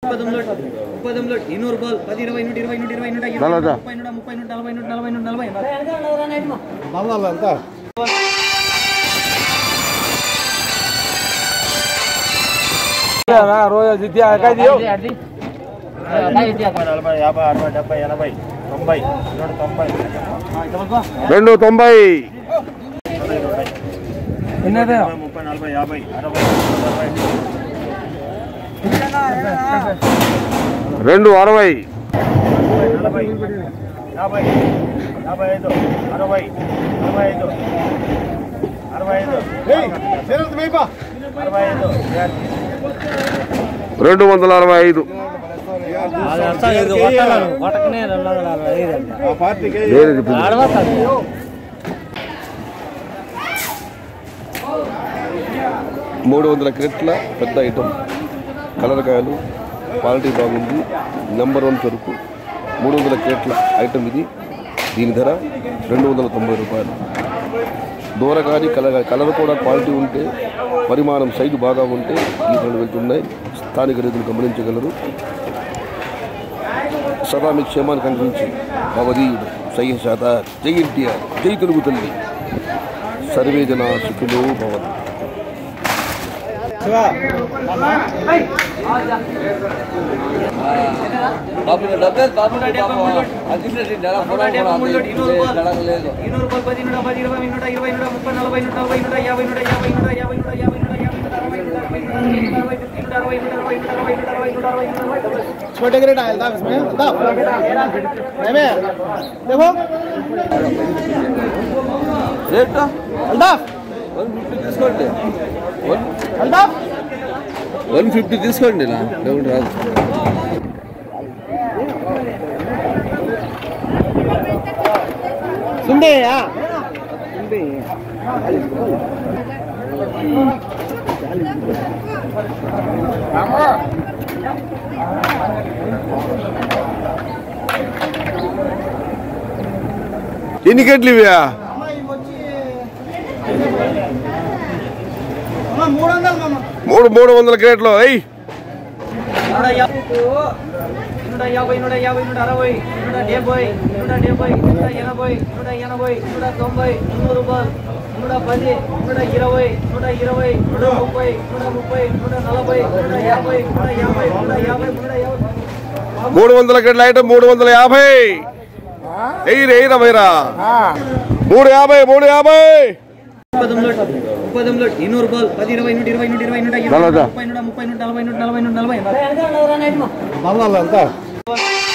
ముప్పదొమ్మిది ముప్పదొమ్మిది ఇన్నూరు రూపాయలు పది ఇరవై నూట ఇరవై నూట ఇరవై నూట ఇరవై ముప్పై నూట ముప్పై నూట నలభై నూట నలభై నూట నలభై నలభై యాభై అరవై డెబ్బై ఎనభై తొంభై నూట తొంభై రెండు తొంభై ఇరవై, ముప్పై నలభై యాభై అరవై అరవై రెండు అరవై నలభై యాభై యాభై ఐదు అరవై అరవై ఐదు అరవై ఐదు అరవై ఐదు రెండు వందల అరవై ఐదు నేను చెప్పింది. మూడు వందల క్రెట్ల పెద్ద ఐటమ్ కలరకాయలు క్వాలిటీ బాగుంది నెంబర్ వన్ సరుకు మూడు వందల క్రెట్ల ఐటమ్ ఇది దీని ధర రెండు వందల తొంభై రూపాయలు దూరగాని కలర్ కలర్ కూడా క్వాలిటీ ఉంటే పరిమాణం సైజు బాగా ఉంటే ఈ ధరలు వెళ్తున్నాయి స్థానిక రైతులు గమనించగలరు సదా మీ క్షేమాన్ని కనిపించి భవదీయుడు సయ్య శాత జై ఎన్టీఆర్ జై తెలుగు తల్లి సర్వే జన సుఖినో భవతు ఇన్నూరు రూపాయలు పది నూట పది ఇరవై నూట ఇరవై నూట ముప్పై నలభై నూట నలభై నూట యాభై నూట యాభై నూట యాభై నూట యాభై నూట యాభై నూట అరవై నూట అరవై నూట అరవై నూట అరవై నూట అరవై నూట అరవై నూట అరవై నూట అరవై నూట అరవై నూట అరవై छोटे ग्रेड आया था इसमें दाव में देखो अल्ताफ अल्ताफ వన్ ఫిఫ్టీ తీసుకోండి నా డౌట్ రాదు सुन दे यार ఎన్ని గంటలు ఇవ్యా మూడు వందలు మామ మూడు మూడు వందల క్రేట్లు అయ్యి నూట యాభై నూట యాభై నూట యాభై నూట అరవై నూట డెబ్బై నూట డెబ్బై నూట ఎనభై నూట ఎనభై నూట తొంభై నూరు రూపాయలు నూట పది నూట ఇరవై నూట ఇరవై నూట ముప్పై నూట ముప్పై నూట నలభై నూట యాభై నూట యాభై నూట యాభై నూట యాభై మూడు వందల గంటల ఐటమ్ మూడు వందల యాభై ఎయిరా ఎయిరా వైరా మూడు యాభై మూడు యాభై ముప్పదొమ్మిది ముప్పదొమ్మిది ఇన్నూరు రూపాయలు పది ఇరవై నూట ఇరవై నూట ఇరవై నూట ఇరవై నలభై. ముప్పై నూట ముప్పై నూట నలభై నూట నలభై నూట నలభై బాగా అంతా